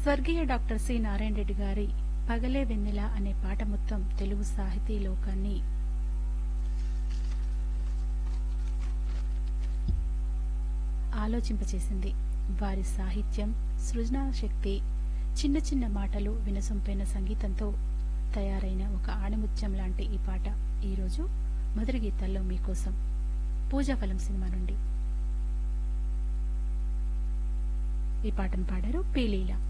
స్వర్గీయ doctor C Narayana Reddy గారి పగలే వెన్నెల అనే పాట మొత్తం తెలుగు సాహితీ లోకాన్ని ఆలోచింపచేసింది వారి సాహిత్యం సృజనా శక్తి చిన్న చిన్న మాటలు వినసొంపైన సంగీతంతో తయారైన ఒక ఆణిముత్యం లాంటి ఈ పాట ఈరోజు మధుర గీతాల్లో మీకోసం పూజాఫలం సినిమా నుండి ఈ పాటను పాడారు పీలీల